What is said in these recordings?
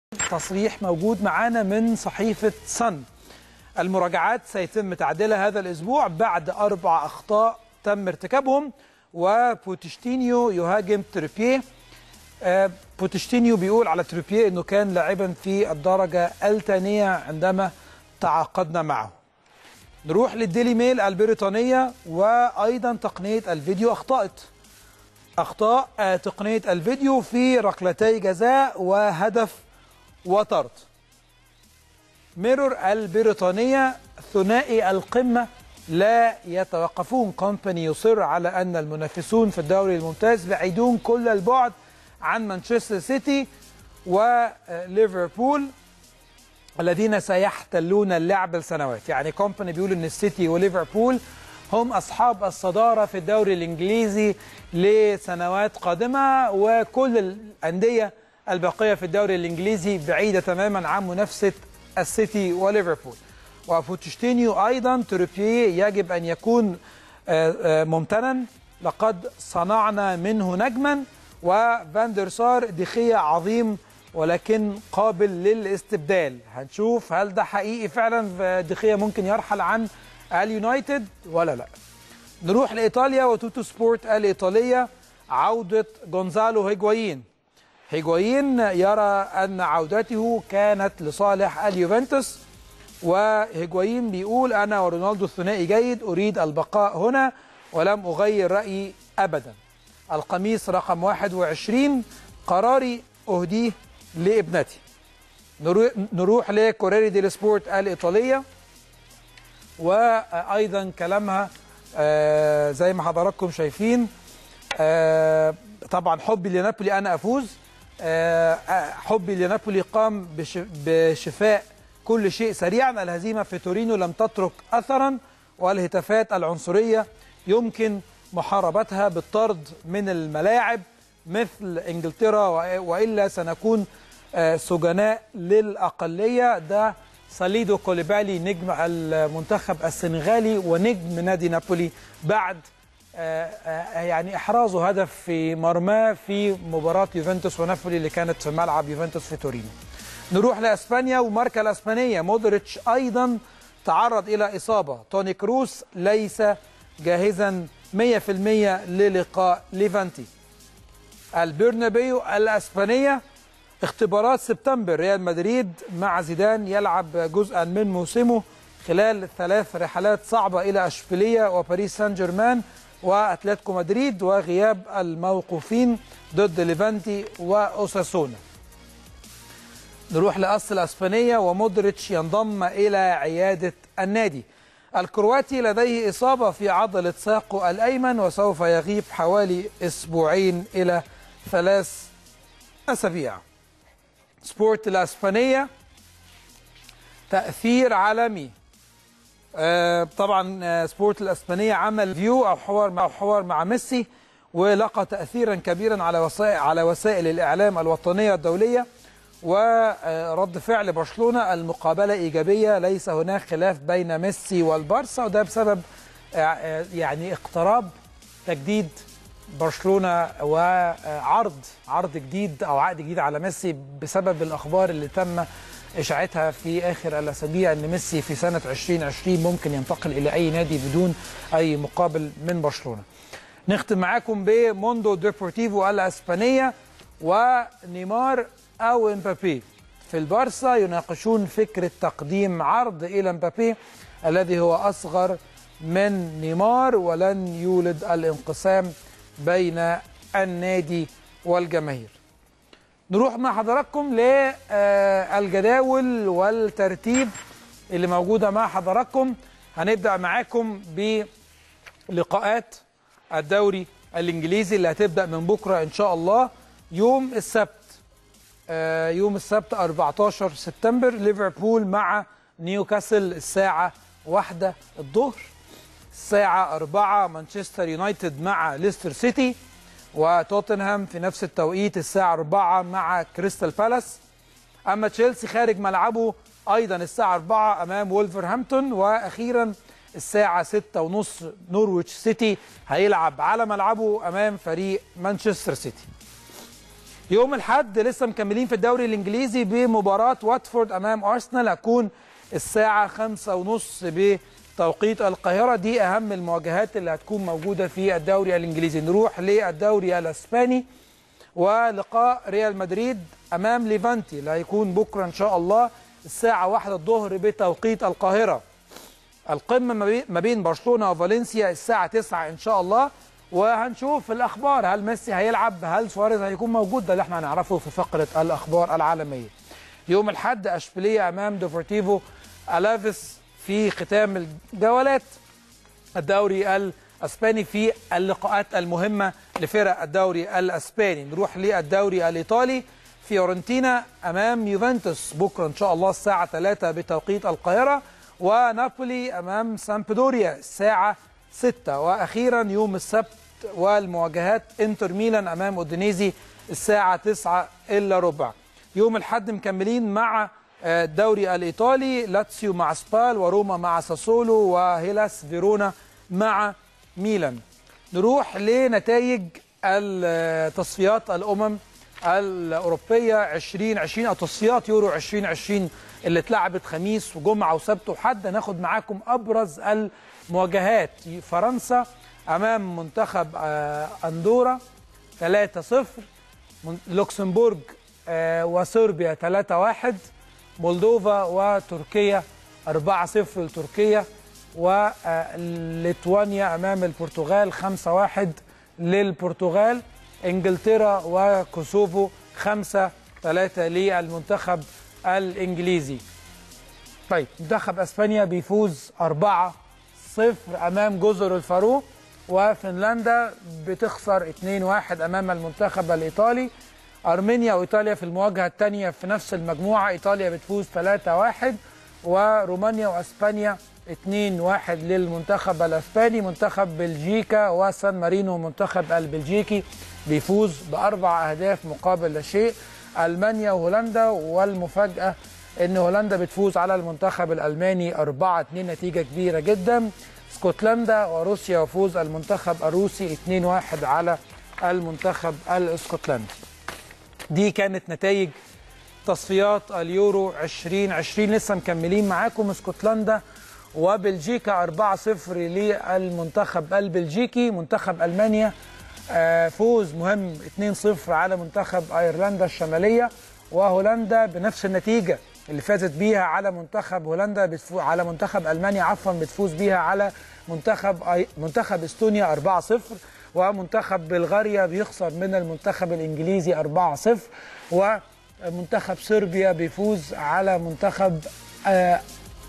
تصريح موجود معانا من صحيفة سن المراجعات سيتم تعديلها هذا الأسبوع بعد أربع أخطاء تم ارتكابهم وبوتشتينيو يهاجم تريبيه آه، بوتشتينيو بيقول على تريبيه أنه كان لاعبا في الدرجة الثانية عندما تعاقدنا معه نروح للديلي ميل البريطانية وأيضا تقنية الفيديو أخطأت أخطاء آه، تقنية الفيديو في ركلتي جزاء وهدف وطرد ميرور البريطانية ثنائي القمة لا يتوقفون كومباني يصر على أن المنافسون في الدوري الممتاز بعيدون كل البعد عن مانشستر سيتي وليفربول الذين سيحتلون اللعب لسنوات يعني كومباني بيقول ان السيتي وليفربول هم اصحاب الصداره في الدوري الانجليزي لسنوات قادمه وكل الانديه الباقيه في الدوري الانجليزي بعيده تماما عن منافسه السيتي وليفربول وبوتشتينيو ايضا تروبيه يجب ان يكون آه، آه، ممتنا لقد صنعنا منه نجما وفاندرسار دخية عظيم ولكن قابل للاستبدال هنشوف هل ده حقيقي فعلا دخية ممكن يرحل عن اليونايتد ولا لا نروح لإيطاليا وتوتو سبورت الإيطالية عودة جونزالو هيجوايين هيجوايين يرى أن عودته كانت لصالح اليوفنتوس وهيجوايين بيقول أنا ورونالدو الثنائي جيد أريد البقاء هنا ولم أغير رأيي أبدا القميص رقم 21 قراري أهديه لابنتي نرو- نروح لكوريري ديل سبورت الإيطالية وأيضا كلامها آه، زي ما حضراتكم شايفين آه، طبعا حبي لنابولي أنا أفوز آه، آه، حبي لنابولي قام بش- بشفاء كل شيء سريعا الهزيمة في تورينو لم تترك أثرا والهتافات العنصرية يمكن محاربتها بالطرد من الملاعب مثل انجلترا وإ- والا سنكون آه، سجناء للاقليه ده ساليدو كوليبالي نجم المنتخب السنغالي ونجم نادي نابولي بعد آه، آه، يعني احرازه هدف في مرماه في مباراه يوفنتوس ونابولي اللي كانت في ملعب يوفنتوس في تورينو. نروح لاسبانيا وماركا الاسبانيه مودريتش ايضا تعرض الى اصابه توني كروس ليس جاهزا 100% للقاء ليفانتي البرنابيو الاسبانيه اختبارات سبتمبر ريال مدريد مع زيدان يلعب جزءا من موسمه خلال ثلاث رحلات صعبه الى اشبيليه وباريس سان جيرمان واتلتيكو مدريد وغياب الموقوفين ضد ليفانتي واوساسونا نروح لأصل الأسبانية ومودريتش ينضم إلى عيادة النادي الكرواتي لديه إصابة في عضلة ساقه الأيمن وسوف يغيب حوالي أسبوعين إلى ثلاث أسابيع سبورت الأسبانية تأثير عالمي آه، طبعا آه، سبورت الاسبانيه عمل فيو او حوار مع حوار مع ميسي ولقى تاثيرا كبيرا على وسائل على وسائل الاعلام الوطنيه الدوليه ورد فعل برشلونه المقابله ايجابيه ليس هناك خلاف بين ميسي والبارسا وده بسبب آه، آه، يعني اقتراب تجديد برشلونه وعرض عرض جديد او عقد جديد على ميسي بسبب الاخبار اللي تم اشاعتها في اخر الاسابيع ان ميسي في سنه 2020 ممكن ينتقل الى اي نادي بدون اي مقابل من برشلونه. نختم معاكم بموندو ديبورتيفو الاسبانيه ونيمار او امبابي في البارسا يناقشون فكره تقديم عرض الى امبابي الذي هو اصغر من نيمار ولن يولد الانقسام بين النادي والجماهير. نروح مع حضراتكم للجداول والترتيب اللي موجودة مع حضراتكم هنبدأ معاكم بلقاءات الدوري الإنجليزي اللي هتبدأ من بكرة إن شاء الله يوم السبت آه، يوم السبت 14 سبتمبر ليفربول مع نيوكاسل الساعة واحدة الظهر الساعة 4 مانشستر يونايتد مع ليستر سيتي وتوتنهام في نفس التوقيت الساعة 4 مع كريستال بالاس أما تشيلسي خارج ملعبه أيضا الساعة 4 أمام وولفرهامبتون وأخيرا الساعة 6 ونص نورويتش سيتي هيلعب على ملعبه أمام فريق مانشستر سيتي يوم الحد لسه مكملين في الدوري الانجليزي بمباراه واتفورد امام ارسنال هتكون الساعه خمسة ونص بتوقيت القاهره دي اهم المواجهات اللي هتكون موجوده في الدوري الانجليزي نروح للدوري الاسباني ولقاء ريال مدريد امام ليفانتي اللي هيكون بكره ان شاء الله الساعه واحدة الظهر بتوقيت القاهره القمه ما بين برشلونه وفالنسيا الساعه 9 ان شاء الله وهنشوف الاخبار هل ميسي هيلعب هل سواريز هيكون موجود ده اللي احنا هنعرفه في فقره الاخبار العالميه يوم الاحد اشبيليه امام ديفورتيفو الافيس في ختام الجولات الدوري الاسباني في اللقاءات المهمه لفرق الدوري الاسباني نروح للدوري الايطالي فيورنتينا امام يوفنتوس بكره ان شاء الله الساعه 3 بتوقيت القاهره ونابولي امام سامبدوريا الساعه 6 واخيرا يوم السبت والمواجهات انتر ميلان امام اودينيزي الساعه 9 الا ربع يوم الاحد مكملين مع الدوري الايطالي لاتسيو مع سبال وروما مع ساسولو وهيلاس فيرونا مع ميلان نروح لنتائج التصفيات الامم الاوروبيه 2020 او تصفيات يورو 2020 اللي اتلعبت خميس وجمعه وسبت وحد هناخد معاكم ابرز المواجهات فرنسا امام منتخب اندورا 3-0 لوكسمبورج وصربيا 3-1 مولدوفا وتركيا 4-0 لتركيا وليتوانيا امام البرتغال 5-1 للبرتغال انجلترا وكوسوفو 5 3 للمنتخب الانجليزي طيب منتخب اسبانيا بيفوز 4 0 امام جزر الفارو وفنلندا بتخسر 2 1 امام المنتخب الايطالي ارمينيا وايطاليا في المواجهه الثانيه في نفس المجموعه ايطاليا بتفوز 3 1 ورومانيا واسبانيا 2 1 للمنتخب الاسباني منتخب بلجيكا وسان مارينو المنتخب البلجيكي بيفوز باربع اهداف مقابل لا شيء المانيا وهولندا والمفاجاه ان هولندا بتفوز على المنتخب الالماني 4 2 نتيجه كبيره جدا اسكتلندا وروسيا وفوز المنتخب الروسي 2 1 على المنتخب الاسكتلندي دي كانت نتائج تصفيات اليورو 2020 لسه مكملين معاكم اسكتلندا وبلجيكا 4-0 للمنتخب البلجيكي منتخب المانيا فوز مهم 2-0 على منتخب ايرلندا الشماليه وهولندا بنفس النتيجه اللي فازت بيها على منتخب هولندا بتفوز على منتخب المانيا عفوا بتفوز بيها على منتخب أي... منتخب استونيا 4-0 ومنتخب بلغاريا بيخسر من المنتخب الانجليزي 4-0 ومنتخب صربيا بيفوز على منتخب آه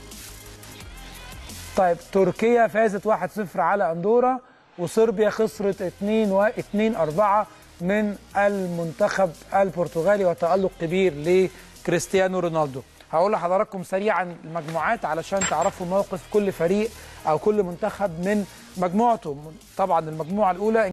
طيب تركيا فازت 1-0 على اندورا وصربيا خسرت 2 و 2 4 من المنتخب البرتغالي وتألق كبير لكريستيانو رونالدو هقول لحضراتكم سريعا المجموعات علشان تعرفوا موقف كل فريق او كل منتخب من مجموعته طبعا المجموعه الاولى